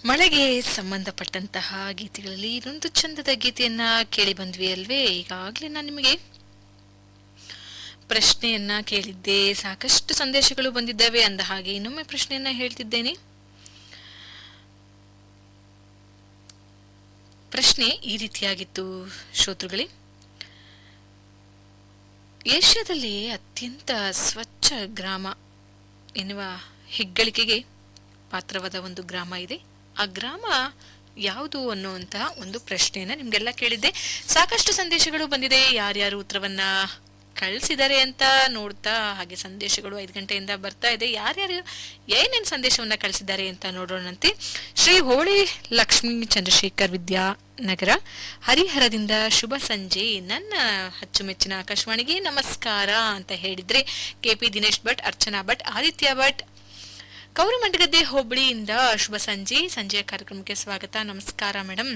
ಮಳೆಗೆ ಸಂಬಂಧಪಟ್ಟಂತಹ ಗೀತೆಗಳಲ್ಲಿ ಇನ್ನೊಂದು ಚಂದದ ಗೀತೆಯನ್ನ ಕೇಳಿ ಬಂದ್ವಿ ಅಲ್ವೇ ಈಗಾಗಲೇ ನಾನು ನಿಮಗೆ ಪ್ರಶ್ನೆಯನ್ನ ಕೇಳಿದ್ದೆ ಸಾಕಷ್ಟು ಸಂದೇಶಗಳು ಬಂದಿದ್ದಾವೆ ಅಂದ ಹಾಗೆ ಇನ್ನೊಮ್ಮೆ ಪ್ರಶ್ನೆಯನ್ನ ಹೇಳ್ತಿದ್ದೇನೆ ಪ್ರಶ್ನೆ ಈ ರೀತಿಯಾಗಿತ್ತು ಶ್ರೋತೃಗಳೇ ಏಷ್ಯಾದಲ್ಲಿ ಅತ್ಯಂತ ಸ್ವಚ್ಛ ಗ್ರಾಮ ಎನ್ನುವ ಹೆಗ್ಗಳಿಕೆಗೆ ಪಾತ್ರವಾದ ಒಂದು ಗ್ರಾಮ ಇದೆ ಆ ಗ್ರಾಮ ಯಾವುದು ಅನ್ನುವಂತಹ ಒಂದು ಪ್ರಶ್ನೆಯನ್ನ ನಿಮ್ಗೆಲ್ಲ ಕೇಳಿದ್ದೆ ಸಾಕಷ್ಟು ಸಂದೇಶಗಳು ಬಂದಿದೆ ಯಾರ್ಯಾರು ಉತ್ತರವನ್ನ ಕಳಿಸಿದ್ದಾರೆ ಅಂತ ನೋಡ್ತಾ ಹಾಗೆ ಸಂದೇಶಗಳು ಐದು ಗಂಟೆಯಿಂದ ಬರ್ತಾ ಇದೆ ಯಾರ್ಯಾರು ಏನೇನು ಸಂದೇಶವನ್ನ ಕಳಿಸಿದ್ದಾರೆ ಅಂತ ನೋಡೋಣಂತೆ ಶ್ರೀ ಹೋಳಿ ಲಕ್ಷ್ಮೀ ಚಂದ್ರಶೇಖರ್ ವಿದ್ಯಾನಗರ ಹರಿಹರದಿಂದ ಶುಭ ಸಂಜೆ ನನ್ನ ಅಚ್ಚುಮೆಚ್ಚಿನ ಆಕಾಶವಾಣಿಗೆ ನಮಸ್ಕಾರ ಅಂತ ಹೇಳಿದ್ರೆ ಕೆಪಿ ದಿನೇಶ್ ಭಟ್ ಅರ್ಚನಾ ಭಟ್ ಆದಿತ್ಯ ಭಟ್ ಕೌರಮಂಡಗದ್ದೆ ಹೋಬಳಿಯಿಂದ ಶುಭ ಸಂಜೆ ಸಂಜೆಯ ಕಾರ್ಯಕ್ರಮಕ್ಕೆ ಸ್ವಾಗತ ನಮಸ್ಕಾರ ಮೇಡಮ್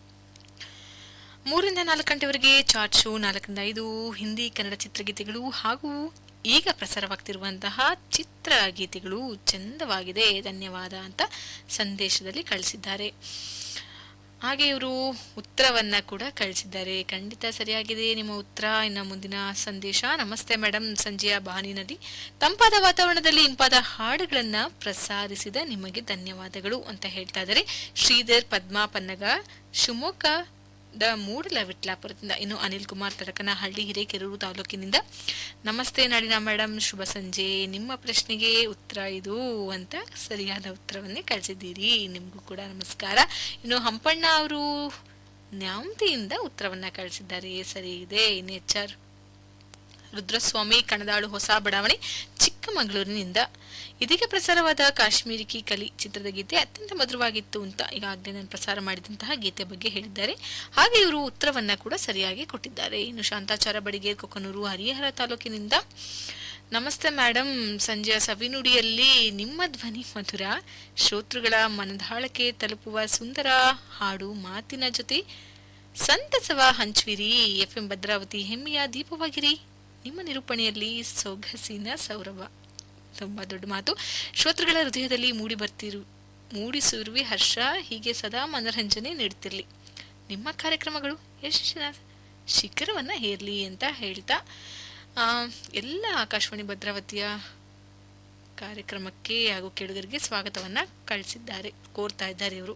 ಮೂರಿಂದ ನಾಲ್ಕು ಗಂಟೆವರೆಗೆ ಚಾರ್ಟ್ ಶೋ ನಾಲ್ಕರಿಂದ ಐದು ಹಿಂದಿ ಕನ್ನಡ ಚಿತ್ರಗೀತೆಗಳು ಹಾಗೂ ಈಗ ಪ್ರಸಾರವಾಗ್ತಿರುವಂತಹ ಚಿತ್ರಗೀತೆಗಳು ಚಂದವಾಗಿದೆ ಧನ್ಯವಾದ ಅಂತ ಸಂದೇಶದಲ್ಲಿ ಕಳಿಸಿದ್ದಾರೆ ಹಾಗೆ ಇವರು ಉತ್ತರವನ್ನ ಕೂಡ ಕಳಿಸಿದ್ದಾರೆ ಖಂಡಿತ ಸರಿಯಾಗಿದೆ ನಿಮ್ಮ ಉತ್ತರ ಇನ್ನು ಮುಂದಿನ ಸಂದೇಶ ನಮಸ್ತೆ ಮೇಡಮ್ ಸಂಜೆಯ ಬಾನಿನಲ್ಲಿ ತಂಪಾದ ವಾತಾವರಣದಲ್ಲಿ ಇಂಪಾದ ಹಾಡುಗಳನ್ನ ಪ್ರಸಾರಿಸಿದ ನಿಮಗೆ ಧನ್ಯವಾದಗಳು ಅಂತ ಹೇಳ್ತಾ ಇದ್ದಾರೆ ಶ್ರೀಧರ್ ಪದ್ಮಾ ಪನ್ನಗ ಶಿವಮೊಗ್ಗ ದ ಮೂಡಲ ವಿಟ್ಲಾಪುರದಿಂದ ಇನ್ನು ಅನಿಲ್ ಕುಮಾರ್ ತಡಕನಹಳ್ಳಿ ಹಿರೇಕೆರೂರು ತಾಲೂಕಿನಿಂದ ನಮಸ್ತೆ ನಾಡಿನ ಮೇಡಮ್ ಶುಭ ಸಂಜೆ ನಿಮ್ಮ ಪ್ರಶ್ನೆಗೆ ಉತ್ತರ ಇದು ಅಂತ ಸರಿಯಾದ ಉತ್ತರವನ್ನೇ ಕಳಿಸಿದ್ದೀರಿ ನಿಮಗೂ ಕೂಡ ನಮಸ್ಕಾರ ಇನ್ನು ಹಂಪಣ್ಣ ಅವರು ನ್ಯಾಮತಿಯಿಂದ ಉತ್ತರವನ್ನ ಕಳಿಸಿದ್ದಾರೆ ಸರಿ ಇದೆ ಇನ್ನು ಎಚ್ ಆರ್ ರುದ್ರಸ್ವಾಮಿ ಕಣದಾಳು ಹೊಸ ಬಡಾವಣೆ ಚಿಕ್ಕಮಗಳೂರಿನಿಂದ ಇದೀಗ ಪ್ರಸಾರವಾದ ಕಾಶ್ಮೀರಿ ಕಿ ಕಲಿ ಚಿತ್ರದ ಗೀತೆ ಅತ್ಯಂತ ಮಧುರವಾಗಿತ್ತು ಅಂತ ಈಗಾಗಲೇ ನಾನು ಪ್ರಸಾರ ಮಾಡಿದಂತಹ ಗೀತೆ ಬಗ್ಗೆ ಹೇಳಿದ್ದಾರೆ ಹಾಗೆ ಇವರು ಉತ್ತರವನ್ನ ಕೂಡ ಸರಿಯಾಗಿ ಕೊಟ್ಟಿದ್ದಾರೆ ಇನ್ನು ಶಾಂತಾಚಾರ ಬಡಿಗೇರ್ ಕೊಕ್ಕನೂರು ಹರಿಹರ ತಾಲೂಕಿನಿಂದ ನಮಸ್ತೆ ಮೇಡಮ್ ಸಂಜೆಯ ಸವಿನುಡಿಯಲ್ಲಿ ನಿಮ್ಮ ಧ್ವನಿ ಮಧುರ ಶ್ರೋತೃಗಳ ಮನದಾಳಕ್ಕೆ ತಲುಪುವ ಸುಂದರ ಹಾಡು ಮಾತಿನ ಜೊತೆ ಸಂತಸವ ಹಂಚುವಿರಿ ಎಫ್ ಎಂ ಭದ್ರಾವತಿ ಹೆಮ್ಮೆಯ ದೀಪವಾಗಿರಿ ನಿಮ್ಮ ನಿರೂಪಣೆಯಲ್ಲಿ ಸೊಗಸಿನ ಸೌರಭ ತುಂಬಾ ದೊಡ್ಡ ಮಾತು ಶ್ರೋತೃಗಳ ಹೃದಯದಲ್ಲಿ ಮೂಡಿ ಬರ್ತಿರು ಮೂಡಿಸಿರುವಿ ಹರ್ಷ ಹೀಗೆ ಸದಾ ಮನರಂಜನೆ ನೀಡ್ತಿರ್ಲಿ ನಿಮ್ಮ ಕಾರ್ಯಕ್ರಮಗಳು ಯಶಸ್ಸಿನ ಶಿಖರವನ್ನ ಹೇರ್ಲಿ ಅಂತ ಹೇಳ್ತಾ ಆ, ಎಲ್ಲ ಆಕಾಶವಾಣಿ ಭದ್ರಾವತಿಯ ಕಾರ್ಯಕ್ರಮಕ್ಕೆ ಹಾಗೂ ಕೇಳುಗರಿಗೆ ಸ್ವಾಗತವನ್ನ ಕಳಿಸಿದ್ದಾರೆ ಕೋರ್ತಾ ಇದ್ದಾರೆ ಇವರು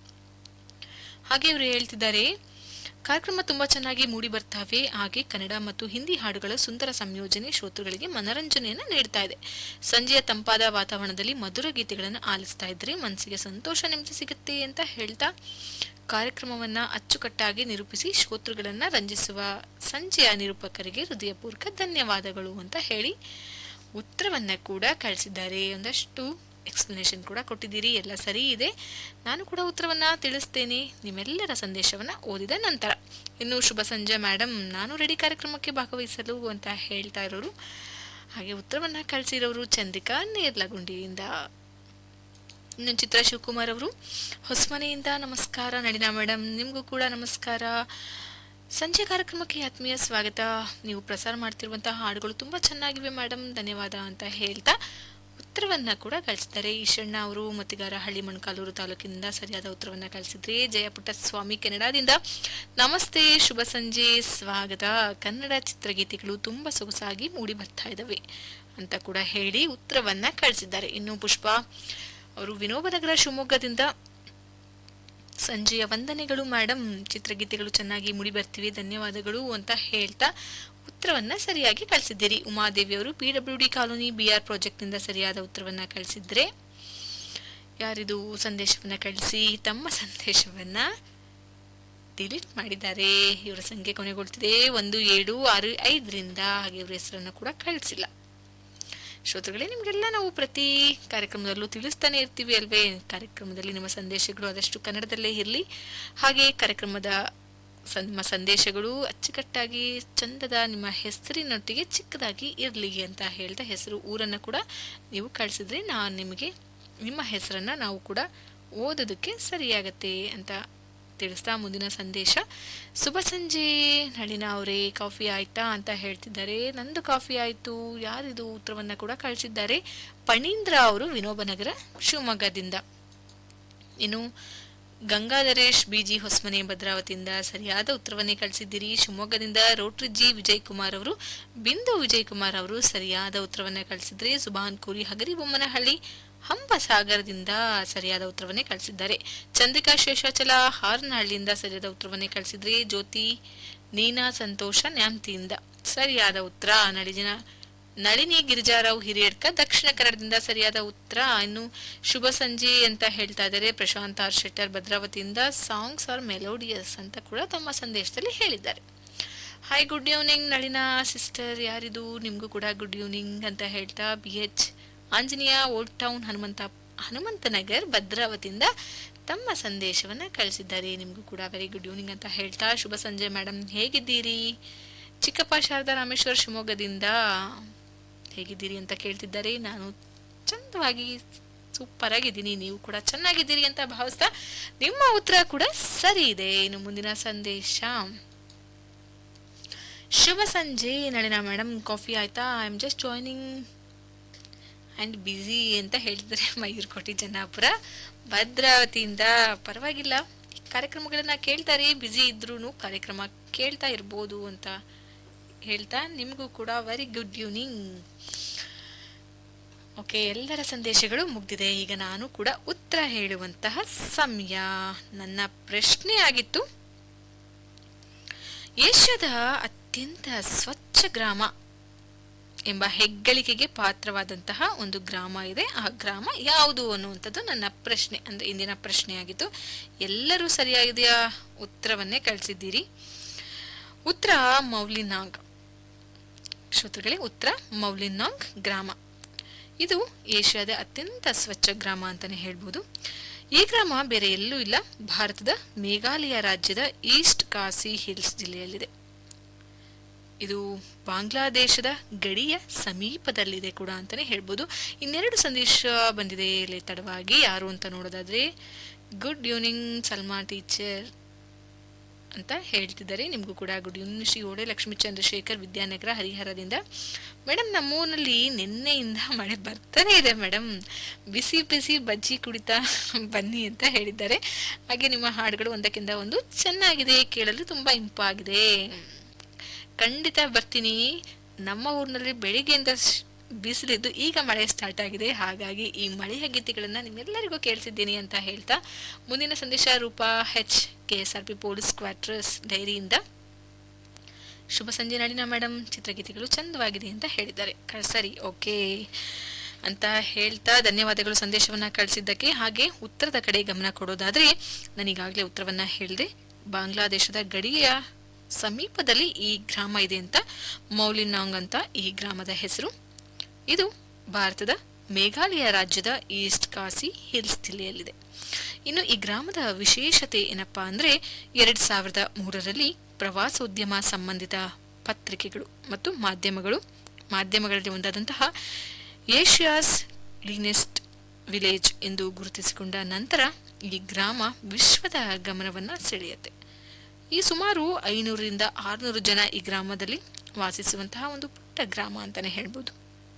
ಹಾಗೆ ಇವರು ಹೇಳ್ತಿದ್ದಾರೆ ಕಾರ್ಯಕ್ರಮ ತುಂಬಾ ಚೆನ್ನಾಗಿ ಮೂಡಿ ಬರ್ತಾವೆ ಹಾಗೆ ಕನ್ನಡ ಮತ್ತು ಹಿಂದಿ ಹಾಡುಗಳ ಸುಂದರ ಸಂಯೋಜನೆ ಶ್ರೋತೃಗಳಿಗೆ ಮನರಂಜನೆಯನ್ನ ನೀಡ್ತಾ ಇದೆ ಸಂಜೆಯ ತಂಪಾದ ವಾತಾವರಣದಲ್ಲಿ ಮಧುರ ಗೀತೆಗಳನ್ನು ಆಲಿಸ್ತಾ ಇದ್ರೆ ಮನಸ್ಸಿಗೆ ಸಂತೋಷ ನೆಮ್ಮದಿ ಸಿಗುತ್ತೆ ಅಂತ ಹೇಳ್ತಾ ಕಾರ್ಯಕ್ರಮವನ್ನ ಅಚ್ಚುಕಟ್ಟಾಗಿ ನಿರೂಪಿಸಿ ಶ್ರೋತೃಗಳನ್ನ ರಂಜಿಸುವ ಸಂಜೆಯ ನಿರೂಪಕರಿಗೆ ಹೃದಯಪೂರ್ವಕ ಧನ್ಯವಾದಗಳು ಅಂತ ಹೇಳಿ ಉತ್ತರವನ್ನ ಕೂಡ ಕಳಿಸಿದ್ದಾರೆ ಒಂದಷ್ಟು ಎಕ್ಸ್ಪ್ಲನೇಷನ್ ಕೂಡ ಕೊಟ್ಟಿದ್ದೀರಿ ಎಲ್ಲ ಸರಿ ಇದೆ ನಾನು ಕೂಡ ಉತ್ತರವನ್ನ ತಿಳಿಸ್ತೇನೆ ನಿಮ್ಮೆಲ್ಲರ ಸಂದೇಶವನ್ನ ಓದಿದ ನಂತರ ಇನ್ನು ಶುಭ ಸಂಜೆ ಮೇಡಮ್ ನಾನು ರೆಡಿ ಕಾರ್ಯಕ್ರಮಕ್ಕೆ ಭಾಗವಹಿಸಲು ಅಂತ ಹೇಳ್ತಾ ಇರೋರು ಹಾಗೆ ಉತ್ತರವನ್ನ ಕಳಿಸಿರೋರು ಚಂದ್ರಿಕಾ ನೇರ್ಲಗುಂಡಿಯಿಂದ ಇನ್ನು ಚಿತ್ರ ಶಿವಕುಮಾರ್ ಅವರು ಹೊಸಮನೆಯಿಂದ ನಮಸ್ಕಾರ ನಡಿನಾ ಮೇಡಮ್ ನಿಮಗೂ ಕೂಡ ನಮಸ್ಕಾರ ಸಂಜೆ ಕಾರ್ಯಕ್ರಮಕ್ಕೆ ಆತ್ಮೀಯ ಸ್ವಾಗತ ನೀವು ಪ್ರಸಾರ ಮಾಡ್ತಿರುವಂತಹ ಹಾಡುಗಳು ತುಂಬಾ ಚೆನ್ನಾಗಿವೆ ಮೇಡಮ್ ಧನ್ಯವಾದ ಅಂತ ಹೇಳ್ತಾ ಉತ್ತರವನ್ನ ಕೂಡ ಕಳಿಸಿದ್ದಾರೆ ಈಶಣ್ಣ ಅವರು ಮತ್ತಿಗಾರ ಹಳ್ಳಿ ಮಣ್ಕಾಲೂರು ತಾಲೂಕಿನಿಂದ ಸರಿಯಾದ ಉತ್ತರವನ್ನ ಕಳಿಸಿದ್ರೆ ಜಯಪುಟ್ಟ ಸ್ವಾಮಿ ಕೆನಡಾದಿಂದ ನಮಸ್ತೆ ಶುಭ ಸಂಜೆ ಸ್ವಾಗತ ಕನ್ನಡ ಚಿತ್ರಗೀತೆಗಳು ತುಂಬಾ ಸೊಗಸಾಗಿ ಮೂಡಿ ಬರ್ತಾ ಇದಾವೆ ಅಂತ ಕೂಡ ಹೇಳಿ ಉತ್ತರವನ್ನ ಕಳಿಸಿದ್ದಾರೆ ಇನ್ನು ಪುಷ್ಪ ಅವರು ವಿನೋಬನಗರ ಶಿವಮೊಗ್ಗದಿಂದ ಸಂಜೆಯ ವಂದನೆಗಳು ಮೇಡಮ್ ಚಿತ್ರಗೀತೆಗಳು ಚೆನ್ನಾಗಿ ಮುಡಿ ಬರ್ತಿವೆ ಧನ್ಯವಾದಗಳು ಅಂತ ಹೇಳ್ತಾ ಉತ್ತರವನ್ನ ಸರಿಯಾಗಿ ಕಳಿಸಿದ್ದೀರಿ ಉಮಾದೇವಿ ಅವರು P W D colony B R ಪ್ರಾಜೆಕ್ಟ್ನಿಂದ ಸರಿಯಾದ ಉತ್ತರವನ್ನ ಕಳಿಸಿದ್ರೆ ಯಾರಿದು ಸಂದೇಶವನ್ನ ಕಳಿಸಿ ತಮ್ಮ ಸಂದೇಶವನ್ನ ಡಿಲೀಟ್ ಮಾಡಿದ್ದಾರೆ ಇವರ ಸಂಖ್ಯೆ ಕೊನೆಗೊಳ್ತಿದೆ ಒಂದು ಏಳು ಆರು ಐದರಿಂದ ಹಾಗೆ ಇವರ ಹೆಸರನ್ನು ಕೂಡ ಕಳಿಸಿಲ್ಲ ಶ್ರೋತೃಗಳೇ ನಿಮಗೆಲ್ಲ ನಾವು ಪ್ರತಿ ಕಾರ್ಯಕ್ರಮದಲ್ಲೂ ತಿಳಿಸ್ತಾನೆ ಇರ್ತೀವಿ ಅಲ್ವೇ ಕಾರ್ಯಕ್ರಮದಲ್ಲಿ ನಿಮ್ಮ ಸಂದೇಶಗಳು ಆದಷ್ಟು ಕನ್ನಡದಲ್ಲೇ ಇರಲಿ ಹಾಗೆ ಕಾರ್ಯಕ್ರಮದ ಸಂ- ನಿಮ್ಮ ಸಂದೇಶಗಳು ಅಚ್ಚುಕಟ್ಟಾಗಿ ಚಂದದ ನಿಮ್ಮ ಹೆಸರಿನೊಟ್ಟಿಗೆ ಚಿಕ್ಕದಾಗಿ ಇರಲಿ ಅಂತ ಹೇಳ್ತಾ ಹೆಸರು ಊರನ್ನು ಕೂಡ ನೀವು ಕಳಿಸಿದ್ರೆ ನಾನು ನಿಮಗೆ ನಿಮ್ಮ ಹೆಸರನ್ನ ನಾವು ಕೂಡ ಓದೋದಕ್ಕೆ ಸರಿಯಾಗತ್ತೆ ಅಂತ ತಿಳಿಸ್ತಾ ಮುಂದಿನ ಸಂದೇಶ ಶುಭ ಸಂಜೆ ನಳಿನ ಅವರೇ ಕಾಫಿ ಆಯ್ತಾ ಅಂತ ಹೇಳ್ತಿದ್ದಾರೆ ನಂದು ಕಾಫಿ ಆಯ್ತು ಯಾರಿದು ಉತ್ತರವನ್ನ ಕೂಡ ಕಳಿಸಿದ್ದಾರೆ ಪಣೀಂದ್ರ ಅವರು ವಿನೋಬನಗರ ಶಿವಮೊಗ್ಗದಿಂದ ಇನ್ನು ಗಂಗಾಧರೇಶ್ ಬಿಜಿ ಹೊಸಮನೆ ಭದ್ರಾವತಿಯಿಂದ ಸರಿಯಾದ ಉತ್ತರವನ್ನೇ ಕಳಿಸಿದ್ದೀರಿ ಶಿವಮೊಗ್ಗದಿಂದ ರೋಟ್ರಿ ಜಿ ವಿಜಯ್ ಕುಮಾರ್ ಅವರು ಬಿಂದು ವಿಜಯ್ ಕುಮಾರ್ ಅವರು ಸರಿಯಾದ ಉತ್ತರವನ್ನ ಕಳಿಸಿದ್ರೆ ಸುಭಾನ್ ಕೂರಿ ಹಗರಿಬೊಮ್ಮನಹಳ್ಳಿ ಹಂಪಸಾಗರದಿಂದ ಸರಿಯಾದ ಉತ್ತರವನ್ನೇ ಕಳಿಸಿದ್ದಾರೆ ಚಂದ್ರಿಕಾ ಶೇಷಾಚಲ ಹಾರನಹಳ್ಳಿಯಿಂದ ಸರಿಯಾದ ಉತ್ತರವನ್ನೇ ಕಳಿಸಿದ್ರೆ ಜ್ಯೋತಿ ನೀನಾ ಸಂತೋಷ ನ್ಯಾಮ್ತಿಯಿಂದ ಸರಿಯಾದ ಉತ್ತರ ನಳಿಜಿನ ನಳಿನಿ ಗಿರಿಜಾರಾವ್ ಹಿರಿಯಡ್ಕ ದಕ್ಷಿಣ ಕನ್ನಡದಿಂದ ಸರಿಯಾದ ಉತ್ತರ ಇನ್ನು ಶುಭ ಸಂಜೆ ಅಂತ ಹೇಳ್ತಾ ಇದ್ದಾರೆ ಪ್ರಶಾಂತ್ ಆರ್ ಶೆಟ್ಟರ್ ಭದ್ರಾವತಿಯಿಂದ ಸಾಂಗ್ಸ್ ಆರ್ ಮೆಲೋಡಿಯಸ್ ಅಂತ ಕೂಡ ತಮ್ಮ ಸಂದೇಶದಲ್ಲಿ ಹೇಳಿದ್ದಾರೆ hi good evening Nalina sister ಯಾರಿದು ನಿಮಗೂ ಕೂಡ ಗುಡ್ ಈವ್ನಿಂಗ್ ಅಂತ ಹೇಳ್ತಾ B H Anjaneya old town Hanumantha Hanumanthanagar ಭದ್ರಾವತಿಯಿಂದ ತಮ್ಮ ಸಂದೇಶವನ್ನ ಕಳಿಸಿದ್ದಾರೆ ನಿಮಗೂ ಕೂಡ ವೆರಿ ಗುಡ್ ಈವ್ನಿಂಗ್ ಅಂತ ಹೇಳ್ತಾ ಶುಭ ಸಂಜೆ ಮೇಡಮ್ ಹೇಗಿದ್ದೀರಿ ಚಿಕ್ಕಪ್ಪ ಶಾರದಾ ರಾಮೇಶ್ವರ್ ಶಿವಮೊಗ್ಗದಿಂದ ಹೇಗಿದ್ದೀರಿ ಅಂತ ಕೇಳ್ತಿದ್ದಾರೆ ನಾನು ಚಂದವಾಗಿ ಸೂಪರ್ ಆಗಿದ್ದೀನಿ ನೀವು ಕೂಡ ಚೆನ್ನಾಗಿದ್ದೀರಿ ಅಂತ ಭಾವಿಸ್ತಾ ನಿಮ್ಮ ಉತ್ತರ ಕೂಡ ಸರಿ ಇದೆ ಇನ್ನು ಮುಂದಿನ ಸಂದೇಶ ಶುಭ ಸಂಜೆ ನಳಿನ ಮೇಡಮ್ ಕಾಫಿ ಆಯ್ತಾ I am just joining and busy ಅಂತ ಹೇಳ್ತಿದ್ದಾರೆ ಮಯೂರ್ಕೋಟಿ ಜನ್ನಾಪುರ ಭದ್ರಾವತಿಯಿಂದ ಪರವಾಗಿಲ್ಲ ಕಾರ್ಯಕ್ರಮಗಳನ್ನ ಕೇಳ್ತಾರೆ ಬ್ಯುಸಿ ಇದ್ರೂ ಕಾರ್ಯಕ್ರಮ ಕೇಳ್ತಾ ಇರ್ಬೋದು ಅಂತ ಹೇಳ್ತಾ ನಿಮಗೂ ಕೂಡ ವೆರಿ ಗುಡ್ ಈವ್ನಿಂಗ್ ಓಕೆ ಎಲ್ಲರ ಸಂದೇಶಗಳು ಮುಗ್ದಿದೆ ಈಗ ನಾನು ಕೂಡ ಉತ್ತರ ಹೇಳುವಂತಹ ಸಮಯ ನನ್ನ ಪ್ರಶ್ನೆ ಆಗಿತ್ತು ಏಷ್ಯಾದ ಅತ್ಯಂತ ಸ್ವಚ್ಛ ಗ್ರಾಮ ಎಂಬ ಹೆಗ್ಗಳಿಕೆಗೆ ಪಾತ್ರವಾದಂತಹ ಒಂದು ಗ್ರಾಮ ಇದೆ ಆ ಗ್ರಾಮ ಯಾವುದು ಅನ್ನುವಂಥದ್ದು ನನ್ನ ಪ್ರಶ್ನೆ ಅಂದ್ರೆ ಇಂದಿನ ಪ್ರಶ್ನೆ ಆಗಿತ್ತು ಎಲ್ಲರೂ ಸರಿಯಾಗಿದೆಯ ಉತ್ತರವನ್ನೇ ಕಳಿಸಿದ್ದೀರಿ ಉತ್ತರ ಮೌಲಿನಾಂಗ್ ಶ್ರೋತೃಗಳೇ ಉತ್ತರ ಮೌಲಿನಾಂಗ್ ಗ್ರಾಮ ಇದು ಏಷ್ಯಾದ ಅತ್ಯಂತ ಸ್ವಚ್ಛ ಗ್ರಾಮ ಅಂತಾನೆ ಹೇಳ್ಬೋದು ಈ ಗ್ರಾಮ ಬೇರೆ ಎಲ್ಲೂ ಇಲ್ಲ ಭಾರತದ ಮೇಘಾಲಯ ರಾಜ್ಯದ ಈಸ್ಟ್ ಕಾಸಿ ಹಿಲ್ಸ್ ಜಿಲ್ಲೆಯಲ್ಲಿದೆ ಇದು ಬಾಂಗ್ಲಾದೇಶದ ಗಡಿಯ ಸಮೀಪದಲ್ಲಿದೆ ಕೂಡ ಅಂತಾನೆ ಹೇಳ್ಬೋದು ಇನ್ನೆರಡು ಸಂದೇಶ ಬಂದಿದೆ ಇಲ್ಲಿ ತಡವಾಗಿ ಯಾರು ಅಂತ ನೋಡೋದಾದ್ರೆ ಗುಡ್ ಈವ್ನಿಂಗ್ ಸಲ್ಮಾ ಟೀಚರ್ ಅಂತ ಹೇಳ್ತಿದ್ದಾರೆ ನಿಮಗೂ ಕೂಡ ಗುಡ್ ಈವ್ನಿಂಗ್ ಶ್ರೀ ಓಡೆ ಲಕ್ಷ್ಮೀ ಚಂದ್ರಶೇಖರ್ ವಿದ್ಯಾನಗರ ಹರಿಹರದಿಂದ ಮೇಡಮ್ ನಮ್ಮೂರಿನಲ್ಲಿ ನಿನ್ನೆಯಿಂದ ಮಳೆ ಬರ್ತಾನೆ ಇದೆ ಮೇಡಮ್ ಬಿಸಿ ಬಿಸಿ ಬಜ್ಜಿ ಕುಡಿತಾ ಬನ್ನಿ ಅಂತ ಹೇಳಿದ್ದಾರೆ ಹಾಗೆ ನಿಮ್ಮ ಹಾಡುಗಳು ಒಂದಕ್ಕಿಂತ ಒಂದು ಚೆನ್ನಾಗಿದೆ ಕೇಳಲು ತುಂಬಾ ಇಂಪಾಗಿದೆ ಖಂಡಿತ ಬರ್ತೀನಿ ನಮ್ಮ ಊರಿನಲ್ಲಿ ಬೆಳಿಗ್ಗೆಯಿಂದ ಶ್- ಬಿಸಿಲಿದ್ದು ಈಗ ಮಳೆ ಸ್ಟಾರ್ಟ್ ಆಗಿದೆ ಹಾಗಾಗಿ ಈ ಮಳೆಯ ಗೀತೆಗಳನ್ನ ನಿಮ್ಮೆಲ್ಲರಿಗೂ ಕೇಳಿಸಿದ್ದೀನಿ ಅಂತ ಹೇಳ್ತಾ ಮುಂದಿನ ಸಂದೇಶ Roopa H K S R P police quarters ಡೈರಿಯಿಂದ ಶುಭ ಸಂಜೆ ನಾಡಿನ ಮೇಡಮ್ ಚಿತ್ರಗೀತೆಗಳು ಚಂದವಾಗಿದೆ ಅಂತ ಹೇಳಿದ್ದಾರೆ ಕ- ಸರಿ ಓಕೆ ಅಂತ ಹೇಳ್ತಾ ಧನ್ಯವಾದಗಳು ಸಂದೇಶವನ್ನ ಕಳಿಸಿದ್ದಕ್ಕೆ ಹಾಗೆ ಉತ್ತರದ ಕಡೆ ಗಮನ ಕೊಡೋದಾದ್ರೆ ನಾನೀಗಾಗಲೇ ಉತ್ತರವನ್ನ ಹೇಳಿದೆ ಬಾಂಗ್ಲಾದೇಶದ ಗಡಿಯ ಸಮೀಪದಲ್ಲಿ ಈ ಗ್ರಾಮ ಇದೆ ಅಂತ ಮೌಲಿನಾಂಗ್ ಅಂತ ಈ ಗ್ರಾಮದ ಹೆಸರು ಇದು ಭಾರತದ ಮೇಘಾಲಯ ರಾಜ್ಯದ ಈಸ್ಟ್ ಕಾಸಿ ಹಿಲ್ಸ್ ಜಿಲ್ಲೆಯಲ್ಲಿದೆ ಇನ್ನು ಈ ಗ್ರಾಮದ ವಿಶೇಷತೆ ಏನಪ್ಪಾ ಅಂದ್ರೆ ಎರಡ್ ಸಾವಿರದ ಮೂರರಲ್ಲಿ ಪ್ರವಾಸೋದ್ಯಮ ಸಂಬಂಧಿತ ಪತ್ರಿಕೆಗಳು ಮತ್ತು ಮಾಧ್ಯಮಗಳು ಮಾಧ್ಯಮಗಳಲ್ಲಿ ಒಂದಾದಂತಹ ಏಷ್ಯಾಸ್ ಕ್ಲೀನೆಸ್ಟ್ ವಿಲೇಜ್ ಎಂದು ಗುರುತಿಸಿಕೊಂಡ ನಂತರ ಈ ಗ್ರಾಮ ವಿಶ್ವದ ಗಮನವನ್ನ ಸೆಳೆಯುತ್ತೆ ಈ ಸುಮಾರು ಐನೂರರಿಂದ ಆರುನೂರು ಜನ ಈ ಗ್ರಾಮದಲ್ಲಿ ವಾಸಿಸುವಂತಹ ಒಂದು ಪುಟ್ಟ ಗ್ರಾಮ ಅಂತಾನೆ ಹೇಳ್ಬೋದು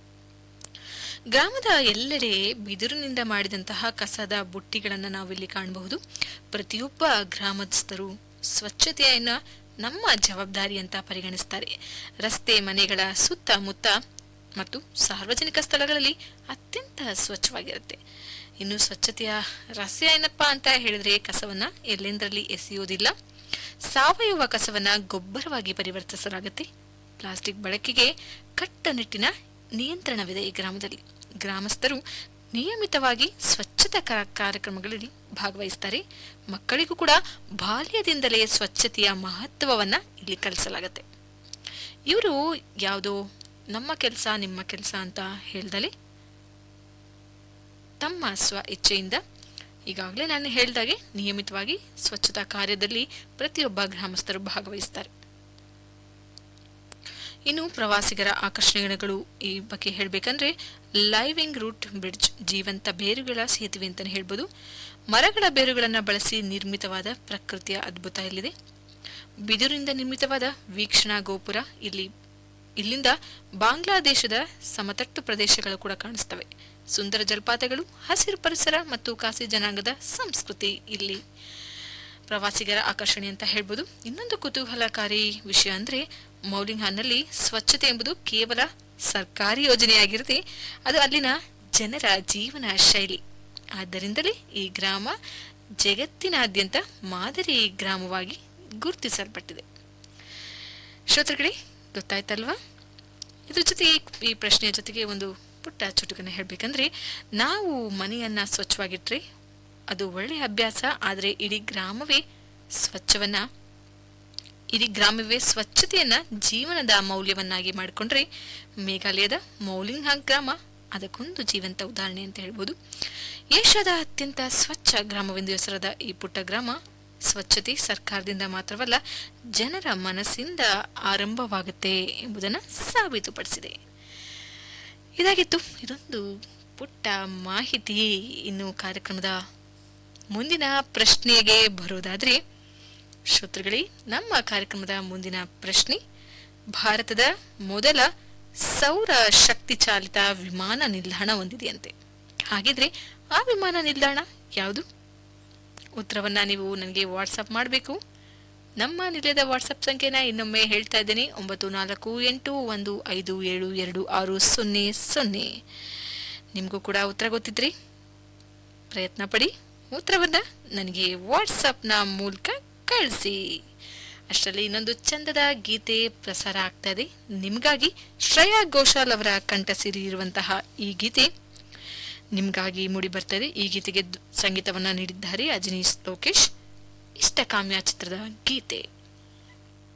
ಗ್ರಾಮದ ಎಲ್ಲೆಡೆ ಬಿದಿರಿನಿಂದ ಮಾಡಿದಂತಹ ಕಸದ ಬುಟ್ಟಿಗಳನ್ನು ನಾವಿಲ್ಲಿ ಕಾಣಬಹುದು ಪ್ರತಿಯೊಬ್ಬ ಗ್ರಾಮಸ್ಥರು ಸ್ವಚ್ಛತೆಯನ್ನ ನಮ್ಮ ಜವಾಬ್ದಾರಿ ಅಂತ ಪರಿಗಣಿಸ್ತಾರೆ ರಸ್ತೆ ಮನೆಗಳ ಸುತ್ತಮುತ್ತ ಮತ್ತು ಸಾರ್ವಜನಿಕ ಸ್ಥಳಗಳಲ್ಲಿ ಅತ್ಯಂತ ಸ್ವಚ್ಛವಾಗಿರುತ್ತೆ ಇನ್ನು ಸ್ವಚ್ಛತೆಯ ರಹಸ್ಯ ಏನಪ್ಪಾ ಅಂತ ಹೇಳಿದ್ರೆ ಕಸವನ್ನ ಎಲ್ಲೆಂದರಲ್ಲಿ ಎಸೆಯುವುದಿಲ್ಲ ಸಾವಯವ ಕಸವನ್ನ ಗೊಬ್ಬರವಾಗಿ ಪರಿವರ್ತಿಸಲಾಗುತ್ತೆ ಪ್ಲಾಸ್ಟಿಕ್ ಬಳಕೆಗೆ ಕಟ್ಟುನಿಟ್ಟಿನ ನಿಯಂತ್ರಣವಿದೆ ಈ ಗ್ರಾಮದಲ್ಲಿ ಗ್ರಾಮಸ್ಥರು ನಿಯಮಿತವಾಗಿ ಸ್ವಚ್ಛತಾ ಕಾ- ಕಾರ್ಯಕ್ರಮಗಳಲ್ಲಿ ಭಾಗವಹಿಸ್ತಾರೆ ಮಕ್ಕಳಿಗೂ ಕೂಡ ಬಾಲ್ಯದಿಂದಲೇ ಸ್ವಚ್ಛತೆಯ ಮಹತ್ವವನ್ನ ಇಲ್ಲಿ ಕಲಿಸಲಾಗುತ್ತೆ ಇವರು ಯಾವುದೋ ನಮ್ಮ ಕೆಲಸ ನಿಮ್ಮ ಕೆಲಸ ಅಂತ ಹೇಳ್ದಲೆ ತಮ್ಮ ಸ್ವ ಇಚ್ಛೆಯಿಂದ ಈಗಾಗಲೇ ನಾನು ಹೇಳ್ದಾಗೆ ನಿಯಮಿತವಾಗಿ ಸ್ವಚ್ಛತಾ ಕಾರ್ಯದಲ್ಲಿ ಪ್ರತಿಯೊಬ್ಬ ಗ್ರಾಮಸ್ಥರು ಭಾಗವಹಿಸ್ತಾರೆ ಇನ್ನು ಪ್ರವಾಸಿಗರ ಆಕರ್ಷಣೆಗಳು ಈ ಬಗ್ಗೆ ಹೇಳಬೇಕಂದ್ರೆ ಲೈವಿಂಗ್ ರೂಟ್ ಬ್ರಿಡ್ಜ್ ಜೀವಂತ ಬೇರುಗಳ ಸೇತುವೆ ಅಂತಲೇ ಹೇಳ್ಬೋದು ಮರಗಳ ಬೇರುಗಳನ್ನು ಬಳಸಿ ನಿರ್ಮಿತವಾದ ಪ್ರಕೃತಿಯ ಅದ್ಭುತ ಇಲ್ಲಿದೆ ಬಿದಿರಿಂದ ನಿರ್ಮಿತವಾದ ವೀಕ್ಷಣಾ ಗೋಪುರ ಇಲ್ಲಿ ಇಲ್ಲಿಂದ ಬಾಂಗ್ಲಾದೇಶದ ಸಮತಟ್ಟು ಪ್ರದೇಶಗಳು ಕೂಡ ಕಾಣಿಸ್ತವೆ ಸುಂದರ ಜಲಪಾತಗಳು ಹಸಿರು ಪರಿಸರ ಮತ್ತು ಕಾಸಿ ಜನಾಂಗದ ಸಂಸ್ಕೃತಿ ಇಲ್ಲಿ ಪ್ರವಾಸಿಗರ ಆಕರ್ಷಣೆ ಅಂತ ಹೇಳ್ಬೋದು ಇನ್ನೊಂದು ಕುತೂಹಲಕಾರಿ ವಿಷಯ ಅಂದ್ರೆ ಮೌಲಿಂಗ್ಹಾನ್ನಲ್ಲಿ ಸ್ವಚ್ಛತೆ ಎಂಬುದು ಕೇವಲ ಸರ್ಕಾರಿ ಯೋಜನೆಯಾಗಿರದೆ ಅದು ಅಲ್ಲಿನ ಜನರ ಜೀವನ ಶೈಲಿ ಆದ್ದರಿಂದಲೇ ಈ ಗ್ರಾಮ ಜಗತ್ತಿನಾದ್ಯಂತ ಮಾದರಿ ಗ್ರಾಮವಾಗಿ ಗುರುತಿಸಲ್ಪಟ್ಟಿದೆ ಶ್ರೋತೃಗಳೇ ಗೊತ್ತಾಯ್ತಲ್ವಾ ಇದ್ರ ಜೊತೆ ಈ ಪ್ರಶ್ನೆಯ ಜೊತೆಗೆ ಒಂದು ಪುಟ್ಟ ಚುಟುಕನ್ನ ಹೇಳ್ಬೇಕಂದ್ರೆ ನಾವು ಮನೆಯನ್ನ ಸ್ವಚ್ಛವಾಗಿಟ್ರೆ ಅದು ಒಳ್ಳೆಯ ಅಭ್ಯಾಸ ಆದರೆ ಇಡೀ ಗ್ರಾಮವೇ ಸ್ವಚ್ಛವನ್ನ ಇಡೀ ಗ್ರಾಮವೇ ಸ್ವಚ್ಛತೆಯನ್ನ ಜೀವನದ ಮೌಲ್ಯವನ್ನಾಗಿ ಮಾಡಿಕೊಂಡ್ರೆ ಮೇಘಾಲಯದ ಮೌಲಿಂಗ್ಹಾಂಗ್ ಗ್ರಾಮ ಅದಕ್ಕೊಂದು ಜೀವಂತ ಉದಾಹರಣೆ ಅಂತ ಹೇಳ್ಬೋದು ಏಷ್ಯಾದ ಅತ್ಯಂತ ಸ್ವಚ್ಛ ಗ್ರಾಮವೆಂದು ಹೆಸರಾದ ಈ ಪುಟ್ಟ ಗ್ರಾಮ ಸ್ವಚ್ಛತೆ ಸರ್ಕಾರದಿಂದ ಮಾತ್ರವಲ್ಲ ಜನರ ಮನಸ್ಸಿಂದ ಆರಂಭವಾಗುತ್ತೆ ಎಂಬುದನ್ನು ಸಾಬೀತುಪಡಿಸಿದೆ ಇದಾಗಿತ್ತು ಇದೊಂದು ಪುಟ್ಟ ಮಾಹಿತಿ ಇನ್ನು ಕಾರ್ಯಕ್ರಮದ ಮುಂದಿನ ಪ್ರಶ್ನೆಗೆ ಬರೋದಾದ್ರೆ ಶ್ರೋತೃಗಳೇ ನಮ್ಮ ಕಾರ್ಯಕ್ರಮದ ಮುಂದಿನ ಪ್ರಶ್ನೆ ಭಾರತದ ಮೊದಲ ಸೌರ ಶಕ್ತಿ ಚಾಲಿತ ವಿಮಾನ ನಿಲ್ದಾಣ ಹೊಂದಿದೆಯಂತೆ ಹಾಗಿದ್ರೆ ಆ ವಿಮಾನ ನಿಲ್ದಾಣ ಯಾವುದು ಉತ್ತರವನ್ನ ನೀವು ನನಗೆ ವಾಟ್ಸಪ್ ಮಾಡಬೇಕು ನಮ್ಮ ನಿಲಯದ ವಾಟ್ಸಪ್ ಸಂಖ್ಯೆನ ಇನ್ನೊಮ್ಮೆ ಹೇಳ್ತಾ ಇದ್ದೇನೆ ಒಂಬತ್ತು ನಾಲ್ಕು ಎಂಟು ಒಂದು ಐದು ಏಳು ಎರಡು ಆರು ಸೊನ್ನೆ ಸೊನ್ನೆ ನಿಮಗೂ ಕೂಡ ಉತ್ತರ ಗೊತ್ತಿದ್ರಿ ಪ್ರಯತ್ನ ಪಡಿ ಉತ್ತರವನ್ನ ನನಗೆ ವಾಟ್ಸಪ್ನ ಮೂಲಕ ಕಳಿಸಿ ಅಷ್ಟರಲ್ಲಿ ಇನ್ನೊಂದು ಚಂದದ ಗೀತೆ ಪ್ರಸಾರ ಆಗ್ತಾ ಇದೆ ನಿಮಗಾಗಿ ಶ್ರೇಯಾ ಘೋಷಾಲ್ ಅವರ ಕಂಠ ಇರುವಂತಹ ಈ ಗೀತೆ ನಿಮಗಾಗಿ ಮೂಡಿ ಬರ್ತದೆ ಈ ಗೀತೆಗೆ ದ್- ಸಂಗೀತವನ್ನ ನೀಡಿದ್ದಾರೆ ಅಜನೀಶ್ ಲೋಕೇಶ್ ಇಷ್ಟಕಾಮ್ಯ ಚಿತ್ರದ ಗೀತೆ